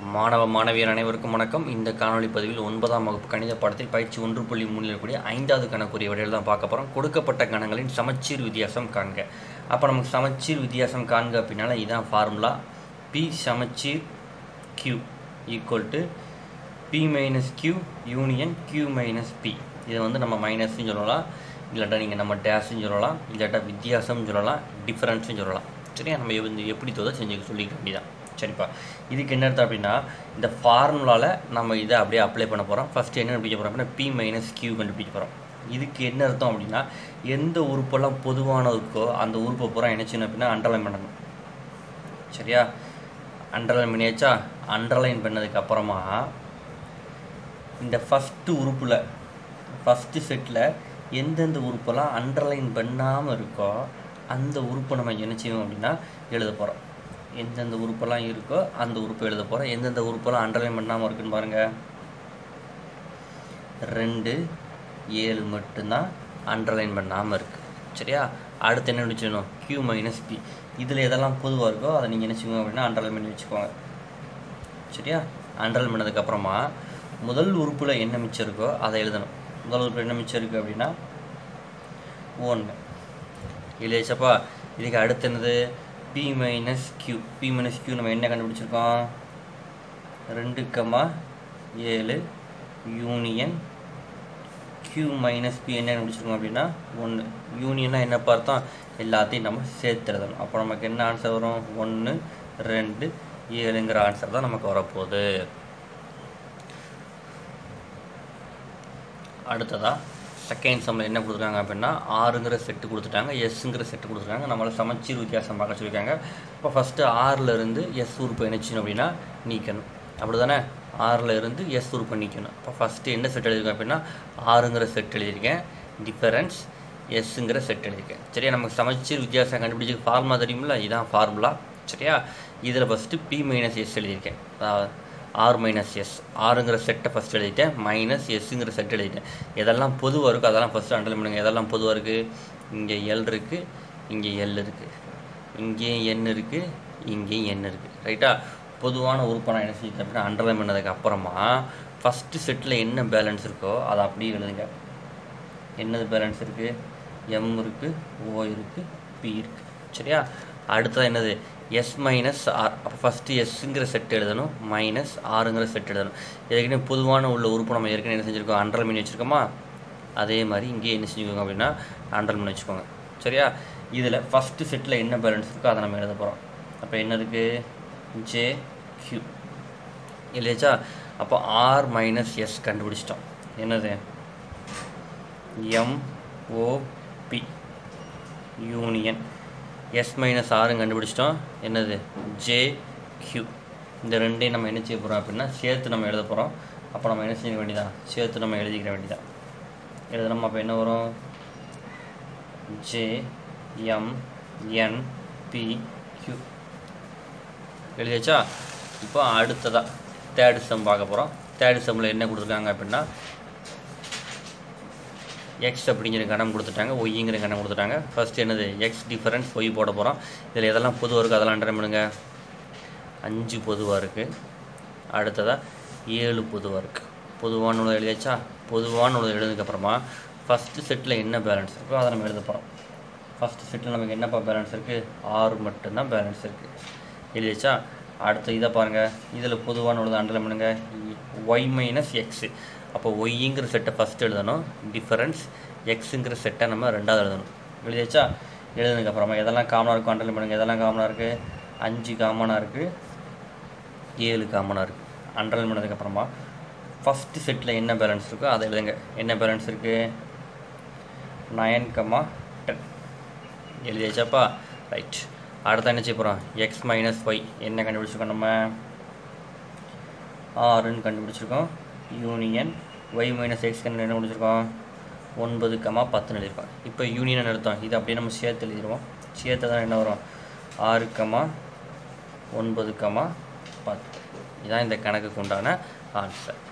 மாணவ மாணவியர் அனைவருக்கும் வணக்கம் இந்த காணொளி பதிவில் ஒன்பதாம் வகுப்பு கணித பாடத்தில் பயிற்சி ஒன்று புள்ளி மூணில் இருக்கக்கூடிய ஐந்தாவது கணக்குரிய விடையில் தான் பார்க்க போகிறோம் கொடுக்கப்பட்ட கணங்களின் சமச்சீர் வித்தியாசம் காண்க அப்போ நமக்கு சமச்சீர் வித்தியாசம் காண்க அப்படின்னால இதுதான் ஃபார்முலா பி சமச்சீர் Q equal to P minus Q union Q minus P இதை வந்து நம்ம மைனஸ்னு சொல்லலாம் இல்லாட்டா நீங்கள் நம்ம டேஷ்னு சொல்லலாம் இல்லாட்டா வித்தியாசம்னு சொல்லலாம் டிஃப்ரென்ஸ்னு சொல்லலாம் சரியா நம்ம வந்து எப்படி தோதோ செஞ்சு சொல்லிக்க வேண்டியதான் சரிப்பா இதுக்கு என்ன அர்த்தம் அப்படின்னா இந்த ஃபார்முலாவில் நம்ம இதை அப்படியே அப்ளை பண்ண போகிறோம் ஃபஸ்ட்டு என்ன கண்டுபிடிக்க போகிறோம் அப்படின்னா பி மைனஸ் கியூ கண்டுபிடிக்க போகிறோம் இதுக்கு என்ன அர்த்தம் அப்படின்னா எந்த உறுப்பெல்லாம் பொதுவான இருக்கோ அந்த உறுப்பை பூரா என்ன செய்யணும் அப்படின்னா அண்டர்லைன் பண்ணணும் சரியா அண்டர்லைன் பண்ணியாச்சா அண்டர்லைன் பண்ணதுக்கு அப்புறமா இந்த ஃபஸ்ட்டு உறுப்பில் ஃபஸ்ட்டு செட்டில் எந்தெந்த உறுப்பெல்லாம் அண்டர்லைன் பண்ணாமல் இருக்கோ அந்த உறுப்பை நம்ம என்ன செய்வோம் அப்படின்னா எழுத போகிறோம் எந்தெந்த உறுப்பெல்லாம் இருக்கோ அந்த உறுப்பை எழுத போகிறோம் எந்தெந்த உறுப்பெல்லாம் அண்டர்லைன் பண்ணாமல் இருக்குன்னு பாருங்கள் ரெண்டு ஏழு மட்டும்தான் அண்டர்லைன் பண்ணாமல் இருக்குது சரியா அடுத்து என்ன வச்சுக்கணும் க்யூ மைனஸ் பி இதில் எதெல்லாம் பொதுவாக இருக்கோ அதை நீங்கள் என்ன செய்வோம் அப்படின்னா அண்டர்லைன் பண்ணி வச்சுக்கோங்க சரியா அண்டர்லைன் பண்ணதுக்கப்புறமா முதல் உறுப்பில் என்ன மிச்சம் இருக்கோ அதை எழுதணும் முதல் உறுப்பில் என்ன மிச்சம் இருக்குது அப்படின்னா ஒன்று இல்லையாச்சப்பா இதுக்கு அடுத்து என்னது P minus Q P minus Q நம்ம என்ன கண்டுபிடிச்சிருக்கோம் ரெண்டு கமா ஏழு யூனியன் கியூ மைனஸ் பி என்ன கண்டுபிடிச்சிருக்கோம் அப்படின்னா ஒன்று யூனியன்னா என்ன பார்த்தோம் எல்லாத்தையும் நம்ம சேர்த்து எழுதணும் அப்போ நமக்கு என்ன ஆன்சர் வரும் ஒன்று ரெண்டு ஏழுங்கிற ஆன்சர் தான் நமக்கு வரப்போகுது அடுத்ததாக செகண்ட் சம்மில் என்ன கொடுத்துருக்காங்க அப்படின்னா ஆறுங்கிற செட்டு கொடுத்துட்டாங்க எஸ்ஸுங்கிற செட்டு கொடுத்துருக்காங்க நம்மளை சமச்சீர் வித்தியாசம் பார்க்க சொல்லியிருக்காங்க இப்போ ஃபஸ்ட்டு ஆறில் இருந்து எஸ் உறுப்பு என்னச்சுன்னு அப்படின்னா நீக்கணும் அப்படி தானே ஆறில் இருந்து எஸ் உறுப்பை நீக்கணும் இப்போ ஃபஸ்ட்டு என்ன செட் எழுதியிருக்கேன் அப்படின்னா ஆறுங்கிற செட் எழுதியிருக்கேன் டிஃபரன்ஸ் எஸ்ஸுங்கிற செட் எழுதியிருக்கேன் சரியா நமக்கு சமச்சீர் வித்தியாசம் கண்டுபிடிச்சி ஃபார்முலா தெரியுமில்ல இதுதான் ஃபார்முலா சரியா இதில் ஃபஸ்ட்டு பி மைனஸ் எஸ் எழுதியிருக்கேன் அதாவது ஆர் மைனஸ் எஸ் ஆறுங்கிற செட்டை ஃபஸ்ட் எழுதிட்டேன் மைனஸ் எஸ்ஸுங்கிற செட் எழுதிட்டேன் எதெல்லாம் பொதுவாக இருக்கோ அதெல்லாம் ஃபஸ்ட்டு அண்டர்லைன் பண்ணுங்கள் எதெல்லாம் பொதுவாக இருக்குது இங்கே எல் இருக்குது இங்கே எல் இருக்குது இங்கேயும் என் இருக்குது இங்கேயும் என் இருக்குது ரைட்டா பொதுவான உறுப்பை நான் என்ன செஞ்சேன் அப்படின்னா அண்டர்லைன் பண்ணதுக்கு அப்புறமா ஃபஸ்ட்டு செட்டில் என்ன பேலன்ஸ் இருக்கோ அதை அப்படியே எழுதுங்க என்னது பேலன்ஸ் இருக்குது எம் இருக்குது ஓ இருக்குது பி இருக்குது சரியா அடுத்தது என்னது எஸ் மைனஸ் ஆர் அப்போ ஃபஸ்ட்டு எஸ்ஸுங்கிற செட் எழுதணும் மைனஸ் ஆறுங்கிற செட் எழுதணும் ஏற்கனவே பொதுவான உள்ள உறுப்பு நம்ம ஏற்கனவே என்ன செஞ்சுருக்கோம் அண்டர் பண்ணி வச்சுருக்கோமா அதே மாதிரி இங்கேயே என்ன செஞ்சுக்கோங்க அப்படின்னா அண்டர் பண்ணி வச்சுக்கோங்க சரியா இதில் ஃபஸ்ட்டு செட்டில் என்ன பேலன்ஸ் இருக்கோ அதை நம்ம எழுத போகிறோம் அப்போ என்ன இருக்குது ஜே கியூ இல்லையாச்சா அப்போ ஆர் மைனஸ் எஸ் கண்டுபிடிச்சிட்டோம் என்னது M OP union S minus ஆறும் கண்டுபிடிச்சிட்டோம் என்னது ஜே கியூ இந்த ரெண்டையும் நம்ம என்ன செய்ய போகிறோம் அப்படின்னா சேர்த்து நம்ம எழுத போகிறோம் அப்போ நம்ம என்ன செய்ய வேண்டியதான் சேர்த்து நம்ம எழுதிக்கிற வேண்டியதான் எழுதணும் அப்போ என்ன வரும் J M N P Q எழுதியாச்சா இப்போ அடுத்ததாக தேர்டு சம் பார்க்க போகிறோம் தேர்டு சம்மில் என்ன கொடுத்துருக்காங்க அப்படின்னா எக்ஸ் அப்படிங்கிற கணம் கொடுத்துட்டாங்க ஒய்ங்கிற கணம் கொடுத்துட்டாங்க ஃபஸ்ட் என்னது எக்ஸ் டிஃபரன்ஸ் ஒய் போட போகிறோம் இதில் எதெல்லாம் பொதுவாக இருக்குது அதெல்லாம் அண்டர் பண்ணுங்க அஞ்சு பொதுவாக இருக்குது அடுத்ததாக ஏழு பொதுவாக இருக்குது பொதுவான உள்ள எழுதியாச்சா பொதுவான உள்ள எழுதுக்கப்புறமா ஃபஸ்ட்டு செட்டில் என்ன பேலன்ஸ் இருக்கோ அதை நம்ம எழுத போகிறோம் ஃபஸ்ட்டு செட்டில் நமக்கு என்னப்பா பேலன்ஸ் இருக்குது ஆறு மட்டும்தான் பேலன்ஸ் இருக்குது எழுதியாச்சா அடுத்து இதை பாருங்கள் இதில் பொதுவான உள்ளது அண்டர்லைன் பண்ணுங்கள் ஒய் மைனஸ் எக்ஸு அப்போ ஒய்ங்கிற செட்டை ஃபஸ்ட் எழுதணும் டிஃபரன்ஸ் எக்ஸுங்கிற செட்டை நம்ம ரெண்டாவது எழுதணும் எழுதியாச்சா எழுதுனதுக்கப்புறமா எதெல்லாம் காமனாக இருக்கும் அண்டர்லைன் பண்ணுங்கள் எதெல்லாம் காமனாக இருக்குது அஞ்சு காமனாக இருக்குது ஏழு காமனாக இருக்குது அண்டர்லைன் பண்ணதுக்கப்புறமா ஃபஸ்ட்டு செட்டில் என்ன பேலன்ஸ் இருக்கோ அதை எழுதுங்க என்ன பேலன்ஸ் இருக்குது நயன் கம்மா டென் எழுதியாச்சாப்பா ரைட் அடுத்த என்ன செய்ய போகிறோம் எக்ஸ் மைனஸ் ஒய் என்ன கண்டுபிடிச்சிருக்கோம் நம்ம ஆறுன்னு கண்டுபிடிச்சிருக்கோம் யூனியன் ஒய் மைனஸ் எக்ஸ் என்ன கண்டுபிடிச்சிருக்கோம் ஒன்பது கமா பத்துன்னு எழுதியிருக்கோம் இப்போ யூனியன் அர்த்தம் இது அப்படியே நம்ம சேர்த்து எழுதிடுவோம் சேர்த்து தான் என்ன வரும் ஆறு கமா ஒன்பது கமா பத்து இதுதான் இந்த கணக்குக்கு உண்டான ஆன்சர்